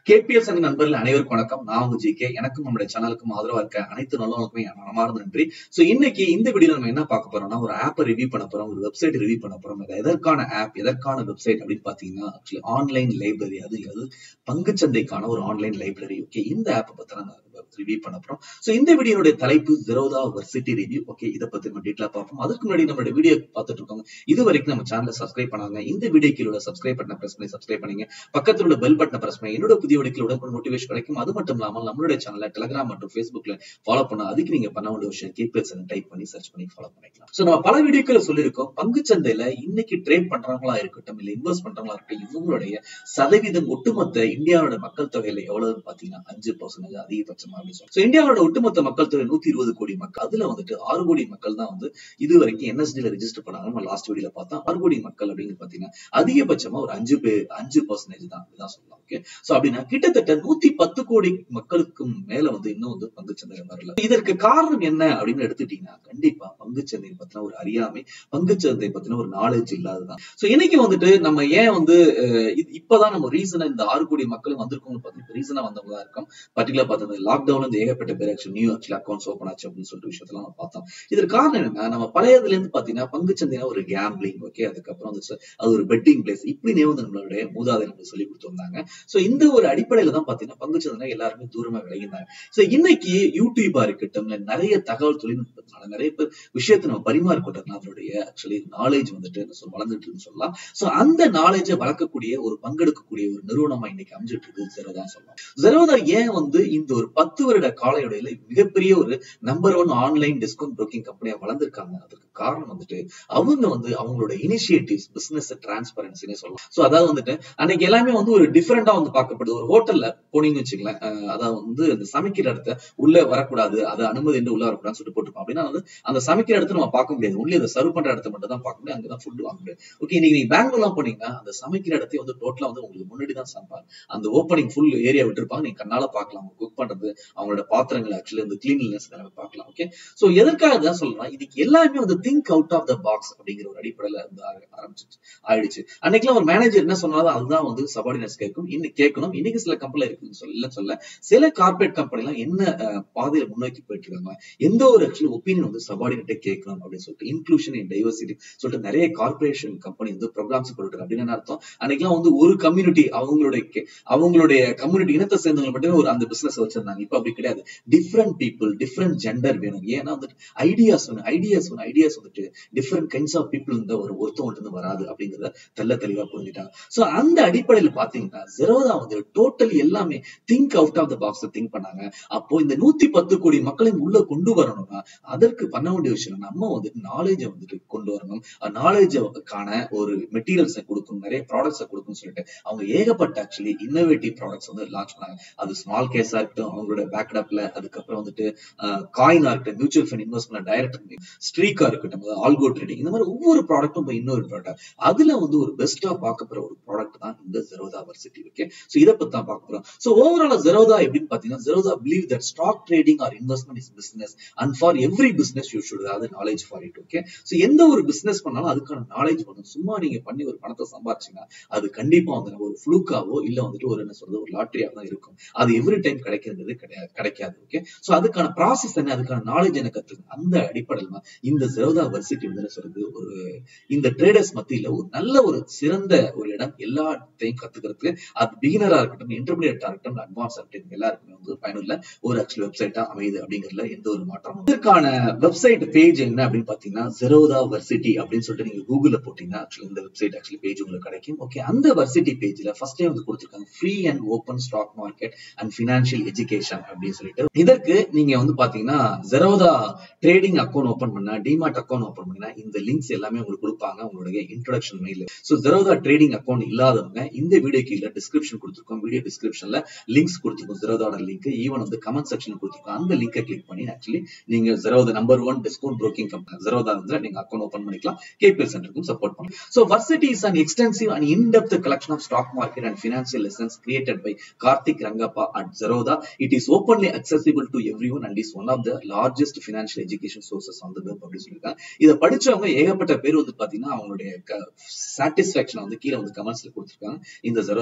KBS and நண்பர்கள் அனைவருக்கும் வணக்கம் நான் உங்க ஜி கே எனக்கும் நம்முடைய சேனலுக்கும் ஆதரவா இருக்க அனைத்து நல்லவங்களுக்குமே என் மனமார்ந்த நன்றி சோ இன்னைக்கு இந்த வீடியோல நம்ம என்ன பார்க்க போறோம்னா ஒரு ஆப்பை ரிவ்யூ பண்ண போறோம் ஒரு வெப்சைட் ரிவ்யூ பண்ண போறோம் இது எதற்கான ஆப் எதற்கான வெப்சைட் அப்படின்னு பாத்தீங்கன்னா ஆக்சுவலி ஆன்லைன் லைப்ரரி அது அது பங்குச்சந்தைக்கான ஒரு ஆன்லைன் லைப்ரரி ஓகே இந்த ஆப்பை பத்தி நான் ரிவ்யூ பண்ண போறோம் சோ இந்த வீடியோட தலைப்பு ஜெரோதா வர்சிட்டி ரிவ்யூ ஓகே இதை பத்தி நம்ம டீட்டெயிலா பார்ப்போம் அதுக்கு முன்னாடி நம்மளோட வீடியோ பார்த்துட்டு இருக்கோங்க இது வரைக்கும் நம்ம சேனலை சப்ஸ்கிரைப் பண்ணாங்க இந்த வீடியோ கீழே சப்ஸ்கிரைப் பட்டனை பிரஸ் பண்ணி சப்ஸ்கிரைப் பண்ணீங்க பக்கத்துல உள்ள பெல் பட்டனை பிரஸ் பண்ணி என்னோட புதிய வீடியோக்கள் உடனே மோட்டிவேஷன் கிடைக்கும் அது மட்டும் இல்லாமல் நம்மளுடைய சேனலை டெலிகிராம் மற்றும் ஃபேஸ்புக்ல ஃபாலோ பண்ண அதுக்கு நீங்க பண்ண வேண்டிய விஷயம் கீபேஸ் டைப் பண்ணி சர்ச் பண்ணி ஃபாலோ பண்ணிக்கலாம் சோ நம்ம பல வீடியோக்களை சொல்லியிருக்கோம் பங்கு சந்தையில இன்னைக்கு ட்ரேட் பண்றவங்களா இருக்கட்டும் இல்ல இன்வெஸ்ட் பண்றவங்களா இருக்கட்டும் இவங்களுடைய சதவீதம் ஒட்டுமொத்த இந்தியாவோட மக்கள் தொகையில எவ்வளவுன்னு பாத்தீங்கன்னா அஞ்சு பர்சன்டேஜ் அதிகபட்சமா அப்படின்னு சொல்லி So, இந்தியாவோட ஒட்டுமொத்த மக்கள் தொகை நூத்தி இருபது கோடி மக்கள் அதுல வந்துட்டு ஆறு கோடி மக்கள் தான் வந்து இது வரைக்கும் என்எஸ்டில ரெஜிஸ்டர் பண்ணாங்க நம்ம லாஸ்ட் வீடியோல பார்த்தோம் ஆறு கோடி மக்கள் அப்படின்னு பாத்தீங்கன்னா அதிகபட்சமா ஒரு அஞ்சு பேர் அஞ்சு பர்சன்டேஜ் தான் இதுதான் சொல்லலாம் ஓகே சோ அப்படின்னா கிட்டத்தட்ட நூத்தி பத்து கோடி மக்களுக்கும் மேல வந்து இன்னும் வந்து பங்குச்சந்தையில வரல இதற்கு காரணம் என்ன அப்படின்னு எடுத்துட்டீங்கன்னா கண்டிப்பா பங்குச்சந்தை பத்தின ஒரு அறியாமை பங்குச்சந்தை பத்தின ஒரு நாலேஜ் இல்லாததான் சோ இன்னைக்கு வந்துட்டு நம்ம ஏன் வந்து அஹ், இது இப்பதான் நம்ம ரீசனா இந்த ஆறு கோடி மக்களும் வந்திருக்கோம்னு பார்த்தீங்கன்னா ரீசனா வந்தவங்க தான் இருக்கோம் பர்டிகுலர் பார்த்தது லாக்டவுன்ல இந்த ஏகப்பட்ட பேர் actually new actually accounts open ஆச்சு அப்படின்னு சொல்லிட்டு விஷயத்தெல்லாம் நம்ம பார்த்தோம் இதற்கு காரணம் என்னன்னா நம்ம பழையதுல இருந்து பாத்தீங்கன்னா பங்குச்சந்தைனா ஒரு கேம்பிளிங் ஓகே அதுக்கப்புறம் வந்து ச- அது ஒரு பெட்டிங் பிளேஸ் இப்படினே வந்து நம்மளுடைய மூதாதை நம்மளுக்கு சொல்லி கொடுத்து வந்தாங்க சோ இந்த ஒரு அடிப்படையில தான் பாத்தீங்கன்னா பங்குச்சந்தை எல்லாருமே தூரமா விலகினாங்க சோ இன்னைக்கு யூடியூபா இருக்கட்டும் இல்ல நிறைய தகவல் தொழில்நுட்பத்தினால நிறைய பேர் விஷயத்தை நம்ம பரிமாறிக்கொண்டதுனால அதனுடைய ஆக்சுவலி நாலேஜ் வந்துட்டு என்ன சொல்ல வளர்ந்துட்டு இருக்குன்னு சொல்லலாம் சோ அந்த நாலேஜை வளர்க்கக்கூடிய ஒரு பங்கெடுக்கக்கூடிய ஒரு நிறுவனமா இன்னைக்கு அமைஞ்சிட்டு இருக்கு ஜெரோதான் சொல்லலாம் ஜெரோதா ஏன் வந்து இந்த ஒரு பத்து வருட காலையுடையில மிகப்பெரிய ஒரு number one online discount broking கம்பெனியா வளர்ந்திருக்காங்க அதுக்கு காரணம் வந்துட்டு அவங்க வந்து அவங்களோட இனிஷியேட்டிவ்ஸ் பிசினஸ் டிரான்ஸ்பரன்சினே சொல்லலாம் சோ அதாவது வந்துட்டு அன்னைக்கு எல்லாமே வந்து ஒரு டிஃபரெண்டா வந்து பார்க்கப்படுது ஒரு ஹோட்டல்ல போனீங்கன்னு வச்சுக்கலாம் அதாவது வந்து அந்த சமைக்கிற இடத்த உள்ள வரக்கூடாது அது அனுமதி என்று உள்ள வரக்கூடாதுன்னு சொல்லிட்டு போட்டுருப்போம் அப்படின்னா வந்து அந்த சமைக்கிற இடத்த நம்ம பார்க்க முடியாது உள்ளே அதை சர்வ் பண்ற இடத்த மட்டும் தான் பார்க்க முடியும் அங்கதான் ஃபுட் வாங்க முடியாது ஓகே இன்னைக்கு நீங்க பெங்களூர்லாம் போனீங்கன்னா அந்த சமைக்கிற இடத்தையும் வந்து டோட்டலா வந்து உங்களுக்கு முன்னாடி தான் சமைப்பாங்க அந்த ஓப்பனிங் ஃபுல் ஏரியா விட்டுருப்பாங்க நீங்க கண்ணால பார்க்கலாம் அவங்க குக் பண்றது அவங்களோட பாத்திரங்கள் ஆக்சுவலி அந்த கிளீன்லெஸ் எல்லாமே பார்க்கலாம் ஓகே சோ எதற்காக தான் சொல்லலாம் இதுக்கு எல்லாமே வந்து think out of the box அப்படிங்கிற ஒரு அடிப்படையில வந்து ஆர- ஆரம்பிச்சிச்சு ஆயிடுச்சு அன்னைக்கெல்லாம் ஒரு மேனேஜர் என்ன சொன்னாலும் அதுதான் வந்து சபார்டினேட்ஸ் கேட்கும் இன்னைக்கு கேட்கணும் இன்னைக்கு சில கம்பெனில இருக்குன்னு சொல்ல இல்லைன்னு சொல்ல சில கார்பரேட் கம்பெனி எல்லாம் என்ன அஹ், பாதையில முன்னோக்கி போயிட்டு இருக்காங்க எந்த ஒரு ஆக்சுவலி ஒப்பீனியன் வந்து சபார்டினேட்டே கேட்கணும் அப்படின்னு சொல்லிட்டு இன்க்ளூஷன் இன் டைவர்சிட்டி சொல்லிட்டு நிறைய கார்பரேஷன் கம்பெனி வந்து ப்ரோக்ராம்ஸ் கொடுக்குறாங்க அப்படின்னு என்ன அர்த்தம் அன்னைக்கெல்லாம் வந்து ஒரு கம்யூனிட்டி அவங்களுடைய கே- அவங்களுடைய கம்யூனிட்டி இனத்தை சேர்ந்தவங்க மட்டுமே ஒரு அந்த பிசினஸ் வச்சிருந்தாங்க இப்ப அப்படி கிடையாது டிஃப்ரெண்ட் பீப்புள் டிஃப்ரெண்ட் ஜெண்டர் வேணும் ஏன்னா வந்துட்டு ஐடியாஸ் வேணும் ஐடியாஸ் வேணும் ஐடியாஸ் வந்துட்டு டிஃப்ரெண்ட் கைண்ட்ஸ் ஆஃப் பீப்புள் இந்த ஒரு ஒருத்தவங்க இருந்து வராது அப்படிங்கறத தெள்ள தெளிவா புரிஞ்சுட்டாங்க சோ அந்த அடிப்படையில பாத்தீங்கன்னா ஜெரோதா வந்து டோட்டலி எல்லாமே think out of the box think பண்ணாங்க அப்போ இந்த நூத்தி பத்து கோடி மக்களையும் உள்ள கொண்டு வரணும்னா அதற்கு பண்ண வேண்டிய விஷயம் நம்ம வந்துட்டு நாலேஜை வந்துட்டு கொண்டு வரணும் நாலேஜுக்கான ஒரு மெட்டீரியல்ஸை கொடுக்கணும் நிறைய ப்ராடக்ட்ஸை கொடுக்கணும்னு சொல்லிட்டு அவங்க ஏகப்பட்ட ஆக்சுவலி இன்னோவேட்டிவ் ப்ராடக்ட்ஸ் வந்து லான்ச் பண்ணாங்க அது ஸ்மால் கேஸா இருக்கட்டும் அவங்களோட பேக்கடப்ல அதுக்கப்புறம் வந்துட்டு காயினா இருக்கட்டும் மியூச்சுவல் ஃபண்ட் இன்வெஸ்ட்மெண்ட் டைரக்ட் ஸ்ட்ரீக்கா இருக்கட்டும் அதாவது ஆல்கோ ட்ரேடிங் இந்த மாதிரி ஒவ்வொரு ப்ராடக்ட்டும் இன்னொரு ப்ராடக்ட் அதுல வந்து ஒரு பெஸ்டா பார்க்க போற ஒரு ப்ராடக்ட் தான் இந்த ஜெரோதா வர்சிட்டி ஓகே சோ இதை பத்தி தான் பார்க்க போறோம் சோ ஓவரால் ஜெரோதா எப்படின்னு பாத்தீங்கன்னா Zerodha believe that stock trading or investment is business and for every business you should அதாவது knowledge for it okay so எந்த ஒரு பிசினஸ் பண்ணாலும் அதுக்கான நாலேஜ் பண்ணணும் சும்மா நீங்க பண்ணி ஒரு பணத்தை சம்பாரிச்சீங்கன்னா அது கண்டிப்பா வந்து நம்ம ஒரு ஃப்ளூக்காவோ இல்ல வந்துட்டு ஒரு என்ன சொல்றது ஒரு லாட்டரியா தான் இருக்கும் அது எவ்ரி டைம் கிடைக்கிறது கிடையாது கிடைக்காது ஓகே சோ அதுக்கான ப்ராசஸ் என்ன அதுக்கான நாலேஜ் என்ன கத்துக்கணும் அந்த அடிப்படையில் தான் இந்த ஜெரோதா வர்சிட்டி வந்து என்ன சொல்றது ஒரு இந்த ட்ரேடர்ஸ் மத்தியில ஒரு நல்ல ஒரு சிறந்த ஒரு இடம் எல்லாத்தையும் கத்துக்கிறதுக்கு அது பிகினரா இருக்கட்டும் இன்டர்மீடியட்டா இருக்கட்டும் அட்வான்ஸ் இருக்கட்டும் எல்லாருக்குமே வந்து பயனுள்ள ஒரு ஆக்சுவலி வெப்சைட்டா அமையுது அப்படிங்கறதுல எந்த ஒரு மாற்றமும் இல்லை. இதற்கான வெப்சைட் பேஜ் என்ன அப்படின்னு பாத்தீங்கன்னா ஜெரோதா வர்சிட்டி அப்படின்னு சொல்லிட்டு நீங்க கூகுள்ல போட்டீங்கன்னா ஆக்சுவலி இந்த வெப்சைட் ஆக்சுவலி பேஜ் உங்களுக்கு கிடைக்கும் ஓகே அந்த வர்சிட்டி பேஜ்ல ஃபர்ஸ்டே வந்து கொடுத்துருக்காங்க free and open stock market and financial education அப்படின்னு சொல்லிட்டு இதற்கு நீங்க வந்து பாத்தீங்கன்னா ஜெரோதா ட்ரேடிங் அக்கௌண்ட் ஓபன் பண்ணா டிமார்ட் அக்கௌண்ட் ஓபன் பண்ணா இந்த லிங்க்ஸ் எல்லாமே உங்களுக்கு கொடுப்பாங்க உங்களுடைய introduction mail so Zerodha trading account இல்லாதவங்க இந்த வீடியோ கீழே டிஸ்கிரிப்ஷன் கொடுத்துருக்கோம் வீடியோ டிஸ்கிரிப்ஷன்ல லிங்க்ஸ் கொடுத்துருக்கோம் ஜெரோதாவோட லிங்க் ஈவன் வந்து கமெண்ட் செக்ஷன் கொடுத்துருக்கோம் அந்த லிங்கை கிளிக் பண்ணி ஆக்சுவலி நீங்க Zerodha number one discount broking company Zerodha வந்து நீங்க அக்கௌண்ட் ஓபன் பண்ணிக்கலாம் கேபிஎல் சென்டருக்கும் சப்போர்ட் பண்ணலாம் so varsity is an extensive and in-depth collection of stock market and financial lessons created by Karthik Rangappa at Zerodha. It is openly accessible to everyone and is one of the largest financial education sources on the web அப்படின்னு சொல்லியிருக்காங்க இதை படிச்சவங்க ஏகப்பட்ட பேர் வந்து பாத்தீங்கன்னா அவங்களுடைய satisfaction வந்து கீழே வந்து கமெண்ட்ஸ்ல கொடுத்துருக்காங்க இந்த ஜெரோதா வர்சிட்டி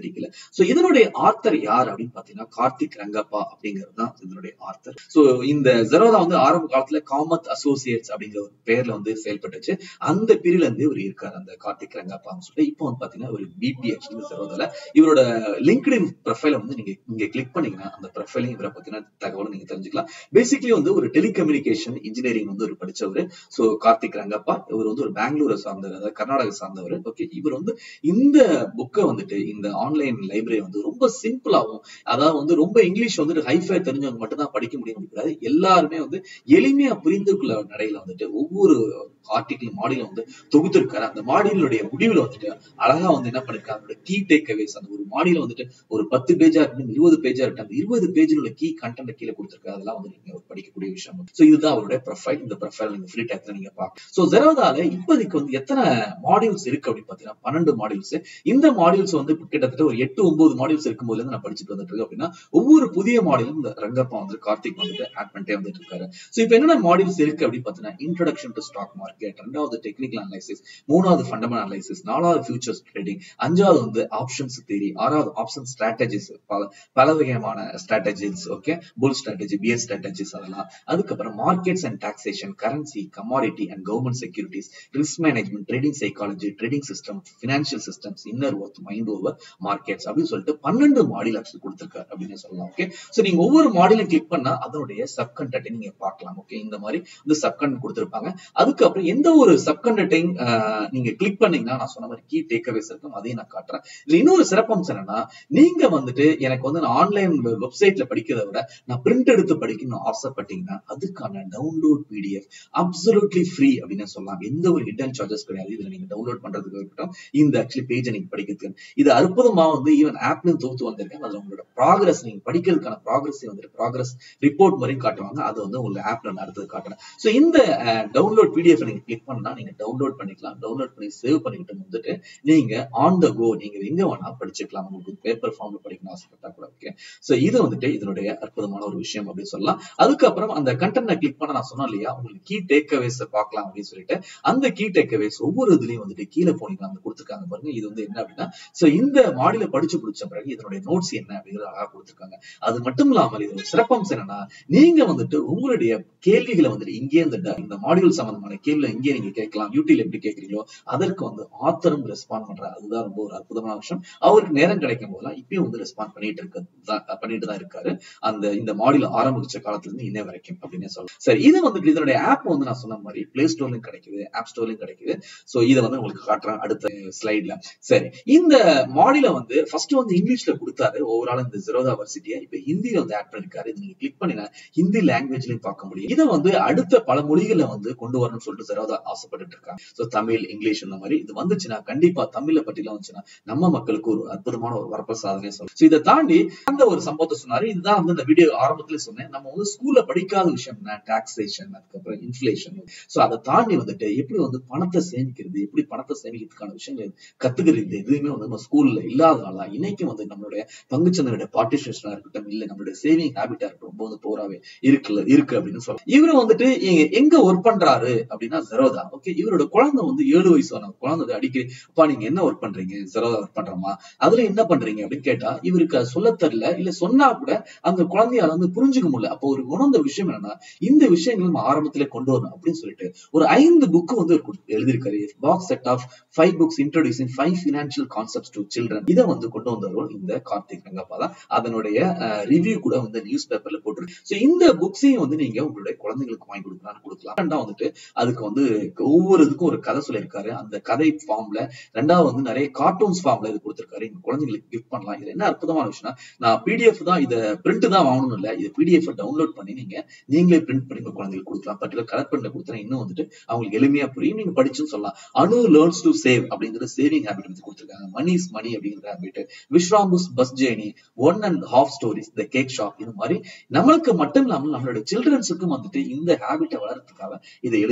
அடிக்கல சோ இதனுடைய ஆர்த்தர் யார் அப்படின்னு பாத்தீங்கன்னா கார்த்திக் ரங்கப்பா அப்படிங்கிறது தான் இதனுடைய ஆர்த்தர் சோ இந்த ஜெரோதா வந்து ஆரம்ப காலத்துல காமத் அசோசியேட்ஸ் அப்படிங்கிற ஒரு பேர்ல வந்து செயல்பட்டுச்சு அந்த பீரியட்ல இருந்து இவர் இருக்காரு அந்த கார்த்திக் ரங்கப்பான்னு சொல்லிட்டு இப்போ வந்து பாத்தீங்கன்னா ஒரு பிபி ஆக்சுவலி ஜெரோதால இவரோட லிங்க்டின் ப்ரொஃபைல வந்து நீங்க இங்க கிளிக் பண்ணீங்கன்னா அந்த ப்ரொஃபைலையும் இவரை பத்தின தகவலும் நீங்க தெரிஞ்சுக்கலாம் பேசிக்கலி வந்து ஒரு டெலிகம்யூனிகேஷன் இன்ஜினியரிங் வந்து ஒரு படிச்சவர் சோ கார்த்திக் ரங்கப்பா இவர் வந்து ஒரு பெங்களூரை சார்ந்தவர் அதாவது கர்நாடகா சார்ந்தவர் ஓகே இவர் வந்து இந்த புக்கை வந்துட்டு இந்த ஆன்லைன் லைப்ரரி வந்து ரொம்ப சிம்பிளாவும் அதாவது வந்து ரொம்ப இங்கிலீஷ் வந்துட்டு ஹைஃபை தெரிஞ்சவங்க மட்டும் தான் படிக்க முடியும் கூடாது எல்லாருமே வந்து எளிமையா புரிந்து கொள்ள நடையில வந்துட்டு ஒவ்வொரு ஆர்டிகிள் மாடியில வந்து தொகுத்திருக்காரு அந்த மாடியிலுடைய முடிவுல வந்துட்டு அழகா வந்து என்ன பண்ணிருக்காரு அவரோட கீ டேக் அவேஸ் அந்த ஒரு மாடியில வந்துட்டு ஒரு பத்து பேஜா இருக்கட்டும் இருபது பேஜா இருக்கட்டும் அந்த இருபது பேஜில் உள்ள கீ கண்டென்ட் கீழே கொடுத்திருக்காரு அதெல்லாம் வந்து நீங்க படிக்கக்கூடிய விஷயம் சோ இதுதான் அவருடைய ப்ரொஃபைல் இந்த ப்ரொஃபைல் நீங்க ஃப்ரீ டைப்ல நீங்க பார்க்கலாம் சோ ஜெரோதால இப்போதைக்கு வந்து எத்தனை மாடியூல்ஸ் இருக்கு அப்படின்னு பாத்தீங்கன்னா பன்னெண்டு மாடியூல்ஸ் இந்த மாடியூல்ஸ் வந்து கிட்டத்தட்ட ஒரு எட்டு ஒன்பது மாடியூல்ஸ் இருக்கும் போதுல இருந்து நான் படிச்சுட்டு வந்துட்டு இருக்கேன் அப்படின்னா ஒவ்வொரு புதிய மாடியூலும் இந்த ரங்கப்பா வந்து கார்த்திக் வந்துட்டு ஆட் பண்ணிட்டே வந்துட்டு இருக்காரு சோ இப்போ என்னென்ன மாடியூல்ஸ் இருக்கு அப்படின்னு பாத்தீங்கன்னா இன்ட்ரோடக்ஷன் டு ஸ்டாக் மார்க்கெட் ரெண்டாவது டெக்னிக்கல் அனலைசிஸ் மூணாவது ஃபண்டமெண்டல் அனலைசிஸ் நாலாவது ஃபியூச்சர்ஸ் ட்ரேடிங் அஞ்சாவது வந்து ஆப்ஷன்ஸ் தேரி ஆறாவது ஆப்ஷன் ஸ்ட்ராட்டஜிஸ் பல பல வகையான strategies okay bull strategy BS strategies அதெல்லாம் அதுக்கப்புறம் markets and taxation currency commodity and government securities risk management trading psychology trading system financial systems inner worth mind over markets அப்படின்னு சொல்லிட்டு பன்னெண்டு மாடியில் ஆக்சுவலி கொடுத்துருக்காரு அப்படின்னு சொல்லலாம் ஓகே ஸோ நீங்க ஒவ்வொரு மாடியிலும் கிளிக் பண்ணா அதனுடைய சப் கண்டென்ட் நீங்க பார்க்கலாம் ஓகே இந்த மாதிரி இந்த சப் கண்டென்ட் கொடுத்துருப்பாங்க அதுக்கப்புறம் எந்த ஒரு சப் கண்டென்ட்டையும் நீங்க கிளிக் பண்ணீங்கன்னா நான் சொன்ன மாதிரி கீ டேக்அவேஸ் இருக்கும் அதையும் நான் காட்டுறேன் இதுல இன்னொரு சிறப்பம்சம் என்னன்னா நீங்க வந்துட்டு எனக்கு வந்து நான் ஆன்லைன் வெப்சைட்ல படிக்கிறத விட நான் பிரிண்ட் எடுத்து படிக்கணும்னு ஆசைப்பட்டீங்கன்னா அதுக்கான டவுன்லோட் பிடிஎஃப் அப்சல்யூட்லி ஃப்ரீ அப்படின்னு சொல்லலாம் எந்த ஒரு ஹிடன் சார்ஜஸ் கிடையாது இதுல நீங்க டவுன்லோட் பண்றதுக்கு இருக்கட்டும் இந்த ஆக்சுவலி பேஜை நீங்க படிக்கிறதுக்கு இது அற்புதமா வந்து ஈவன் ஆப்லயும் தொகுத்து வந்திருக்கேன் அதுல உங்களோட ப்ராக்ரஸ் நீங்க படிக்கிறதுக்கான ப்ராக்ரஸ் வந்துட்டு ப்ராக்ரஸ் ரிப்போர்ட் மாதிரி காட்டுவாங்க அது வந்து உங்க ஆப்ல நான் அடுத்தது காட்டுறேன் ஸோ இந்த டவுன்லோட் பிடிஎஃப் நீங்க கிளிக் பண்ணா நீங்க டவுன்லோட் பண்ணிக்கலாம் டவுன்லோட் பண்ணி சேவ் பண்ணிக்கிட்டு வந்துட்டு நீங்க ஆன் த கோ நீங்க எங்க வேணா படிச்சுக்கலாம் உங்களுக்கு பேப்பர் ஃபார்ம்ல படிக்கணும் ஆசைப்பட்டா கூட ஓகே சோ இது வந்துட்டு இதனுடைய அற்புதமான ஒரு விஷயம் அப்படின்னு சொல்லலாம் அதுக்கப்புறம் அந்த கண்டென்ட் கிளிக் பண்ண நான் சொன்னேன் இல்லையா உங்களுக்கு கீ டேக்அவேஸ் பார்க்கலாம் அப்படின்னு சொல்லிட்டு அந்த கீ டேக்அவேஸ் ஒவ்வொரு இதுலயும் வந்துட்டு கீழே போனீங்க அந்த கொடுத்துருக்காங்க பாருங்க இது வந்து என்ன அப்படின்னா சோ இந்த மாடியில படிச்சு பிடிச்ச பிறகு இதனுடைய நோட்ஸ் என்ன அப்படிங்கிறது அழகா கொடுத்துருக்காங்க அது மட்டும் இல்லாமல் இது சிறப்பம்சம் என்னன்னா நீங்க வந்துட்டு உங்களுடைய கேள்விகளை வந்துட்டு இங்கே இந்த இந்த மாடியூல் சம்பந்தமான கேள்வி இங்கே நீங்க கேட்கலாம் யூடியூப்ல எப்படி கேட்கறீங்களோ அதற்கு வந்து ஆத்தரும் ரெஸ்பாண்ட் பண்றாரு அதுதான் ரொம்ப ஒரு அற்புதமான விஷயம் அவருக்கு நேரம் கிடைக்கும் போதெல்லாம் இப்பயும் வந்து ரெஸ்பாண்ட் பண்ணிட்டு இருக்க பண்ணிட்டு தான் இருக்காரு அந்த இந்த மாடியூல் ஆரம்பிச்ச காலத்துல இருந்து இன்ன வரைக்கும் அப்படின்னு சொல்லலாம் சரி இது வந்துட்டு இதனுடைய ஆப் வந்து நான் சொன்ன மாதிரி பிளே ஸ்டோர்லயும் கிடைக்குது ஆப் ஸ்டோர்லயும் கிடைக்குது சோ இதை வந்து உங்களுக்கு காட்டுறேன் அடுத்த ஸ்லைட்ல சரி இந்த மாடியில வந்து ஃபர்ஸ்ட் வந்து இங்கிலீஷ்ல கொடுத்தாரு ஓவரால் இந்த ஜெரோதா வர்சிட்டியா இப்ப ஹிந்தியில வந்து ஆட் பண்ணிருக்காரு இது நீங்க கிளிக் பண்ணினா ஹிந்தி லாங்குவேஜ்லயும் பார்க்க முடியும் இதை வந்து அடுத்த பல மொழிகளை வந்து கொண்டு வரணும்னு சொல்லிட்டு ஜெரோதா ஆசைப்பட்டு இருக்காங்க சோ தமிழ் இங்கிலீஷ் இந்த மாதிரி இது வந்துச்சுன்னா கண்டிப்பா தமிழ்ல பற்றிலாம் வந்துச்சுன்னா நம்ம மக்களுக்கு ஒரு அற்புதமான ஒரு வரப்ப சாதனை சொல்லும் சோ இதை தாண்டி அந்த ஒரு சம்பவத்தை சொன்னாரு இதுதான் வந்து இந்த வீடியோ ஆரம்பத்துல சொன்னேன் நம்ம வந்து ஸ்கூல்ல படிக்காத விஷயம் டாக்ஸேஷன் அதுக்கப்புறம் இன்ஃபிளேஷன் சோ அதை தாண்டி வந்துட்டு எப்படி வந்து பணத்தை சேமிக்கிறது எப்படி பணத்தை சேமிக்கிறதுக்கான விஷயங்கள் கத்துக்கிறது எதுவுமே வந்து நம்ம ஸ்கூல்ல இல்லாதனால இன்னைக்கு வந்து நம்மளுடைய பங்குச்சந்தையுடைய பார்ட்டிசிபேஷனா இருக்கட்டும் இல்ல நம்மளுடைய சேவிங் ஹேபிட்டா இருக்கட்டும் ரொம்ப வந்து போராவே இருக்குல்ல இருக்கு அப்படின்னு சொல்லலாம் இவரு வந்துட்டு எங்க ஒர்க் பண்றாரு அப்படின்னா ஜெரோதா ஓகே இவரோட குழந்தை வந்து ஏழு வயசான குழந்தை அடிக்கடி அப்பா நீங்க என்ன ஒர்க் பண்றீங்க ஜெரோதா ஒர்க் பண்றோமா அதுல என்ன பண்றீங்க அப்படின்னு கேட்டா இவருக்கு அது சொல்ல தெரியல இல்ல சொன்னா கூட அந்த குழந்தையால வந்து புரிஞ்சுக்க முடியல அப்போ ஒரு உணர்ந்த விஷயம் என்னன்னா இந்த விஷயங்கள் நம்ம ஆரம்பத்திலே கொண்டு வரணும் அப்படின்னு சொல்லிட்டு ஒரு ஐந்து புக் வந்து எழுதியிருக்காரு box set of five books introducing five financial concepts to children இதை வந்து கொண்டு வந்தவரும் இந்த கார்த்திக் ரங்கப்பா தான் அதனுடைய ரிவ்யூ கூட வந்து நியூஸ் பேப்பர்ல போட்டுருக்கு ஸோ இந்த புக்ஸையும் வந்து நீங்க உங்களுடைய குழந்தைங்களுக்கு வாங்கி கொடுக்கலாம் கொடுக்கலாம் ரெண்டா வந்துட்டு அதுக்கு வந்து ஒவ்வொரு இதுக்கும் ஒரு கதை சொல்லியிருக்காரு அந்த கதை ஃபார்ம்ல ரெண்டாவது வந்து நிறைய கார்ட்டூன்ஸ் ஃபார்ம்ல இது கொடுத்திருக்காரு இந்த குழந்தைங்களுக்கு கிஃப்ட் பண்ணலாம் இது என்ன அற்புதமான விஷயம் நான் பிடிஎஃப் தான் இதை பிரிண்ட் தான் வாங்கணும் இல்ல இது பிடிஎஃப் டவுன்லோட் பண்ணி நீங்க நீங்களே பிரிண்ட் பண்ணி உங்க குழந்தைங்களுக்கு கொடுக்கலாம் பர்டிகுலர் கலர் பண்ண கொடுத்தா இன்னும் வந்துட்டு அவங்களுக்கு எளிமையா புரியும் நீங்க படிச்சுன்னு சொல்லலாம் அனு லேர்ன்ஸ் டு சேவ் அப்படிங்கிற சேவிங் ஹேபிட் வந்து கொடுத்துருக்காங்க மணி இஸ் மணி அப்படிங்கிற ஹேபிட் விஸ்ராம்புஸ் bus journey one and half stories the cake shop இது மாதிரி நம்மளுக்கு மட்டும் இல்லாமல் நம்மளோட சில்ட்ரன்ஸுக்கும் வந்துட்டு இந்த ஹேபிட்டை வளர்றதுக்காக இதை எழுதியிருக்காரு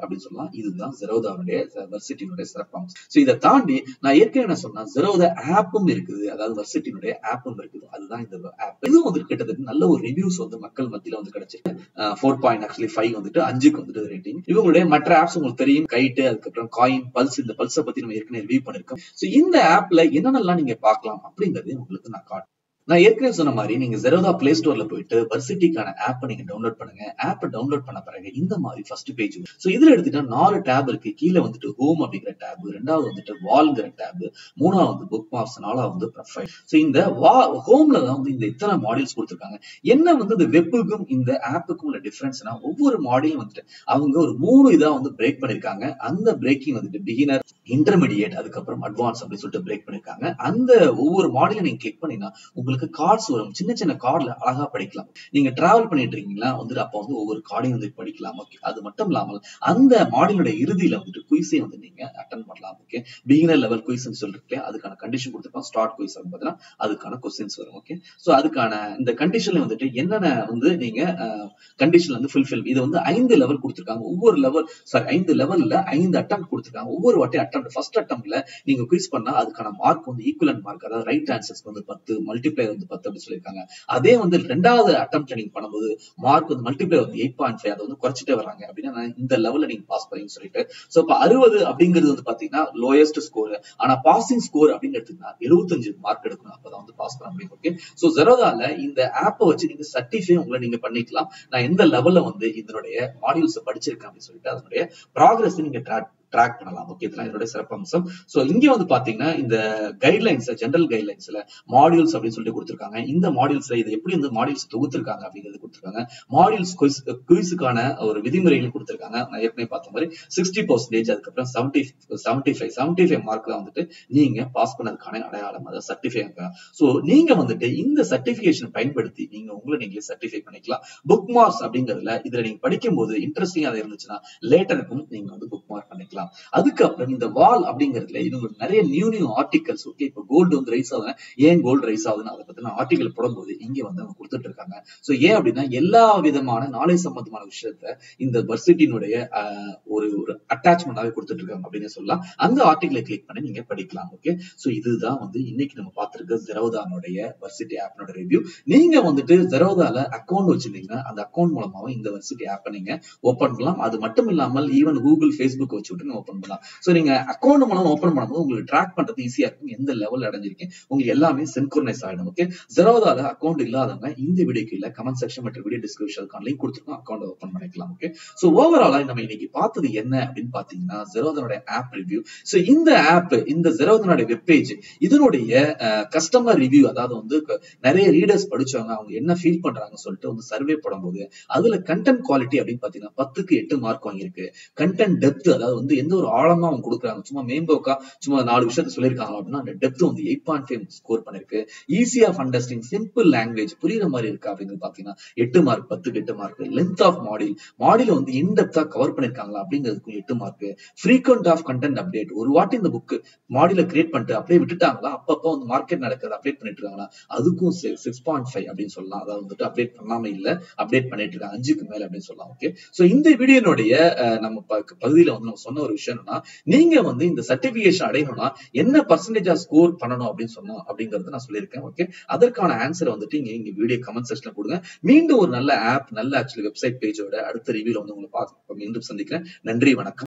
அப்படின்னு சொல்லலாம் இதுதான் ஜெரோதாவுடைய வர்சிட்டியினுடைய சிறப்பம்சம் சோ இதை தாண்டி நான் ஏற்கனவே என்ன சொன்னா ஜெரோதா ஆப்பும் இருக்குது அதாவது வர்சிட்டியினுடைய ஆப்பும் இருக்குது அதுதான் இந்த ஆப் இதுவும் வந்து கிட்டத்தட்ட நல்ல ஒரு ரிவ்யூஸ் வந்து மக்கள் மத்தியில வந்து கிடைச்சிருக்கு ஃபோர் பாயிண்ட் ஆக்சுவலி ஃபைவ் வந்துட்டு அஞ்சுக்கு வந்துட்டு ரேட்டிங் இவங்களுடைய மற்ற ஆப்ஸ் உங்களுக்கு தெரியும் கைட்டு அதுக்கப்புறம் காயின் பல்ஸ் இந்த பல்ஸை பத்தி நம்ம ஏற்கனவே ரிவ்யூ பண்ணிருக்கோம் சோ இந்த ஆப்ல என்னென்னலாம் நீங்க பார்க்கலாம் அப்படிங்கறதையும் உங்களுக்கு நான் காட்டுறேன் நான் ஏற்கனவே சொன்ன மாதிரி நீங்க ஜெரோதா பிளே ஸ்டோர்ல போயிட்டு வர்சிட்டிக்கான ஆப்பை நீங்க டவுன்லோட் பண்ணுங்க ஆப்பை டவுன்லோட் பண்ண பிறகு இந்த மாதிரி ஃபர்ஸ்ட் பேஜ் சோ இதுல எடுத்துட்டா நாலு டேப் இருக்கு கீழே வந்துட்டு ஹோம் அப்படிங்கிற டேப் ரெண்டாவது வந்துட்டு வால்ங்கிற டேப் மூணாவது வந்து புக் மார்க்ஸ் நாலாவது வந்து ப்ரொஃபைல் சோ இந்த வா ஹோம்ல தான் வந்து இந்த இத்தனை மாடியூல்ஸ் கொடுத்துருக்காங்க என்ன வந்து இந்த வெப்புக்கும் இந்த ஆப்புக்கும் உள்ள டிஃபரன்ஸ்னா ஒவ்வொரு மாடியும் வந்துட்டு அவங்க ஒரு மூணு இதா வந்து பிரேக் பண்ணிருக்காங்க அந்த பிரேக்கிங் வந்துட்டு பிகினர் இன்டர்மீடியேட் அதுக்கப்புறம் அட்வான்ஸ் அப்படின்னு சொல்லிட்டு பிரேக் பண்ணிருக்காங்க அந்த ஒவ்வொரு மாடியில நீங்க கிளிக் பண்ணீங்கன்னா உங்களுக்கு கார்ட்ஸ் வரும் சின்ன சின்ன கார்ட்ல அழகா படிக்கலாம் நீங்க டிராவல் பண்ணிட்டு இருக்கீங்களா வந்துட்டு அப்ப வந்து ஒவ்வொரு கார்டையும் வந்து படிக்கலாம் ஓகே அது மட்டும் இல்லாமல் அந்த மாடியோட இறுதியில வந்துட்டு குயிஸை வந்து நீங்க அட்டன் பண்ணலாம் ஓகே பிகினர் லெவல் குயிஸ் சொல்லிட்டு அதுக்கான கண்டிஷன் கொடுத்துருக்கோம் ஸ்டார்ட் குயிஸ் பார்த்தீங்கன்னா அதுக்கான கொஸ்டின்ஸ் வரும் ஓகே சோ அதுக்கான இந்த கண்டிஷன்ல வந்துட்டு என்னென்ன வந்து நீங்க கண்டிஷன்ல வந்து ஃபுல்ஃபில் இது வந்து ஐந்து லெவல் கொடுத்துருக்காங்க ஒவ்வொரு லெவல் சாரி ஐந்து லெவல்ல ஐந்து அட்டம் கொடுத்துருக்காங்க ஒவ்வொரு வாட்டி அட்டம் ஃபர்ஸ்ட் அட்டம்ல நீங்க குயிஸ் பண்ணா அதுக்கான மார்க் வந்து ஈக்குவலன்ட் மார்க் அதாவது ரைட் ஆன்சர்ஸ்க்கு வந்து பத்து மல்டிப்ளை வந்து பத்து அப்படின்னு சொல்லியிருக்காங்க அதே வந்து ரெண்டாவது அட்டம் நீங்க பண்ணும்போது மார்க் வந்து மல்டிப்ளை வந்து எயிட் பாயிண்ட் ஃபைவ் அதை வந்து குறைச்சிட்டே வராங்க அப்படின்னா இந்த லெவல்ல நீங்க பாஸ் பண்ணீங்கன்னு சொல்லிட்டு சோ இப்ப அறுபது அப்படிங்கிறது வந்து பாத்தீங்கன்னா லோயஸ்ட் ஸ்கோர் ஆனா பாசிங் ஸ்கோர் அப்படின்னு எடுத்தீங்கன்னா எழுபத்தஞ்சு மார்க் எடுக்கணும் அப்பதான் வந்து பாஸ் பண்ண முடியும் ஓகே சோ ஜெரோதால இந்த ஆப்பை வச்சு நீங்க சர்டிஃபை உங்களை நீங்க பண்ணிக்கலாம் நான் எந்த லெவல்ல வந்து இதனுடைய மாடியூல்ஸ் படிச்சிருக்கேன் அப்படின்னு சொல்லிட்டு அதனுடைய ப்ராக்ரஸ் நீங்க ட்ராக் ட்ராக் பண்ணலாம் ஓகே இதெல்லாம் இதோட சிறப்பம்சம் சோ இங்க வந்து பாத்தீங்கன்னா இந்த கைட்லைன்ஸ் ஜெனரல் கைட்லைன்ஸ்ல மாடியூல்ஸ் அப்படின்னு சொல்லிட்டு கொடுத்துருக்காங்க இந்த மாடியூல்ஸ்ல இது எப்படி வந்து மாடியூல்ஸ் தொகுத்திருக்காங்க அப்படிங்கிறது கொடுத்துருக்காங்க மாடியூல்ஸ் குயிஸ் குயிஸுக்கான ஒரு விதிமுறைகள் கொடுத்துருக்காங்க நான் ஏற்கனவே பார்த்த மாதிரி சிக்ஸ்டி பர்சன்டேஜ் அதுக்கப்புறம் seventy seventy five seventy five mark தான் வந்துட்டு நீங்க பாஸ் பண்ணதுக்கான அடையாளம் அதாவது சர்டிஃபை சோ நீங்க வந்துட்டு இந்த சர்டிபிகேஷன் பயன்படுத்தி நீங்க உங்களை நீங்களே சர்டிஃபை பண்ணிக்கலாம் புக் மார்க்ஸ் அப்படிங்கிறதுல இதுல நீங்க படிக்கும் போது இன்ட்ரெஸ்டிங்கா இருந்துச்சுன்னா லேட்டருக்கும் நீங்க வந்து புக் மார்க் பண்ணிக்கலாம் அதுக்கப்புறம் இந்த வால் அப்படிங்கிறதுல இவங்க நிறைய நியூ நியூ ஆர்டிகல்ஸ் ஓகே இப்போ கோல்டு வந்து ரைஸ் ஆகுதுன்னா ஏன் கோல்டு ரைஸ் ஆகுதுன்னு அதை பத்தின ஆர்டிகல் போடும்போது இங்க வந்து அவங்க கொடுத்துட்டு இருக்காங்க சோ ஏன் அப்படின்னா எல்லா விதமான நாலேஜ் சம்பந்தமான விஷயத்த இந்த வர்சிட்டியினுடைய ஒரு ஒரு அட்டாச்மெண்டாவே கொடுத்துட்டு இருக்காங்க அப்படின்னு சொல்லலாம் அந்த ஆர்டிகலை கிளிக் பண்ணி நீங்க படிக்கலாம் ஓகே சோ இதுதான் வந்து இன்னைக்கு நம்ம பார்த்திருக்க ஜெரோதானுடைய வர்சிட்டி ஆப்பனோட ரிவ்யூ நீங்க வந்துட்டு ஜெரோதால அக்கௌண்ட் வச்சிருந்தீங்கன்னா அந்த அக்கௌண்ட் மூலமாவும் இந்த வர்சிட்டி ஆப்பை நீங்க ஓபன் பண்ணலாம் அது மட்டும் இல்லாமல் ஈவன் கூகுள் ஃபேஸ்புக் வச்சு விட்டு ஓபன் பண்ணலாம் சோ நீங்க அக்கௌண்ட் மூலம் ஓபன் பண்ணும்போது உங்களுக்கு ட்ராக் பண்றது ஈஸியா இருக்கும் எந்த லெவல் அடைஞ்சிருக்கீங்க உங்களுக்கு எல்லாமே சின்க்ரோனைஸ் ஆயிடும் ஓகே ஜெரோதால அக்கௌண்ட் இல்லாதவங்க இந்த வீடியோக்கு இல்ல கமெண்ட் செக்ஷன் மற்றும் வீடியோ டிஸ்கிரிப்ஷன் லிங்க் கொடுத்துருக்கோம் அக்கௌண்ட் ஓபன் பண்ணிக்கலாம் ஓகே சோ ஓவராலா நம்ம இன்னைக்கு பார்த்தது என்ன அப்படின்னு பாத்தீங்கன்னா ஜெரோதனுடைய ஆப் ரிவ்யூ சோ இந்த ஆப் இந்த ஜெரோதனுடைய வெப்பேஜ் இதனுடைய கஸ்டமர் ரிவ்யூ அதாவது வந்து நிறைய ரீடர்ஸ் படிச்சவங்க அவங்க என்ன ஃபீல் பண்றாங்க சொல்லிட்டு வந்து சர்வே போடும்போது அதுல கண்டென்ட் குவாலிட்டி அப்படின்னு பாத்தீங்கன்னா பத்துக்கு எட்டு மார்க் வாங்கியிருக்கு கண்டென்ட் டெப்த் அதாவது வந்து எந்த ஒரு ஆழமா அவங்க கொடுக்குறாங்க சும்மா மேம்போக்கா சும்மா நாலு விஷயத்த சொல்லியிருக்காங்க அப்படின்னா அந்த டெப்த் வந்து எயிட் பாயிண்ட் ஃபைவ் ஸ்கோர் பண்ணிருக்கு easy of understanding simple language புரியுற மாதிரி இருக்கு அப்படிங்கிறது பாத்தீங்கன்னா எட்டு மார்க் பத்துக்கு எட்டு மார்க் லென்த் ஆஃப் மாடில் மாடியில வந்து இன்டெப்தா கவர் பண்ணிருக்காங்களா அப்படிங்கிறதுக்கும் எட்டு mark frequent of content update ஒரு வாட்டி இந்த புக் மாடியில கிரியேட் பண்ணிட்டு அப்படியே விட்டுட்டாங்களா அப்பப்போ வந்து மார்க்கெட் நடக்கிறது அப்டேட் பண்ணிட்டு இருக்காங்களா அதுக்கும் சிக்ஸ் பாயிண்ட் ஃபைவ் அப்படின்னு சொல்லலாம் அதாவது வந்துட்டு அப்டேட் பண்ணாம இல்ல அப்டேட் பண்ணிட்டு இருக்காங்க அஞ்சுக்கு மேல அப்படின்னு சொல்லலாம் ஓகே சோ இந்த வீடியோனுடைய நம்ம பகுதியில வந்து நம்ம சொன்ன ஒரு விஷயம் என்னன்னா நீங்க வந்து இந்த சர்டிபிகேஷன் அடையணும்னா என்ன பர்சன்டேஜா ஸ்கோர் பண்ணணும் அப்படின்னு சொன்னோம் அப்படிங்கறத நான் சொல்லியிருக்கேன் ஓகே அதற்கான ஆன்சர் வந்துட்டு இங்க இங்க வீடியோ கமெண்ட் செக்ஷன்ல கொடுங்க மீண்டும் ஒரு நல்ல ஆப் நல்ல ஆக்சுவலி வெப்சைட் பேஜோட அடுத்த ரிவியூல வந்து உங்களை பார்க்க மீண்டும் சந்திக்கிறேன் நன்றி வணக்கம்